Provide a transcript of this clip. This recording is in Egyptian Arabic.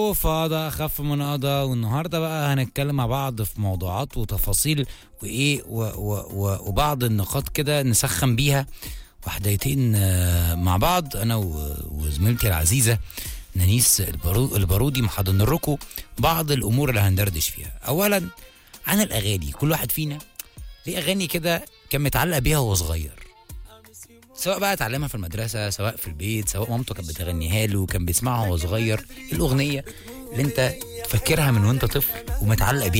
فاضة أخف من قضا والنهاردة بقى هنتكلم مع بعض في موضوعات وتفاصيل وإيه و و و وبعض النقاط كده نسخن بيها وحديتين آه، مع بعض أنا و- وزميلتي العزيزة نانيس البارو- البارودي محضن لكم بعض الأمور اللي هندردش فيها أولا عن الأغاني كل واحد فينا ليه أغاني كده كان متعلق بيها وهو صغير سواء بقى اتعلمها في المدرسة سواء في البيت سواء مامته كانت بتغنيها له كان بيسمعها وهو صغير إيه الأغنية اللي انت فاكرها من وانت طفل ومتعلق بيها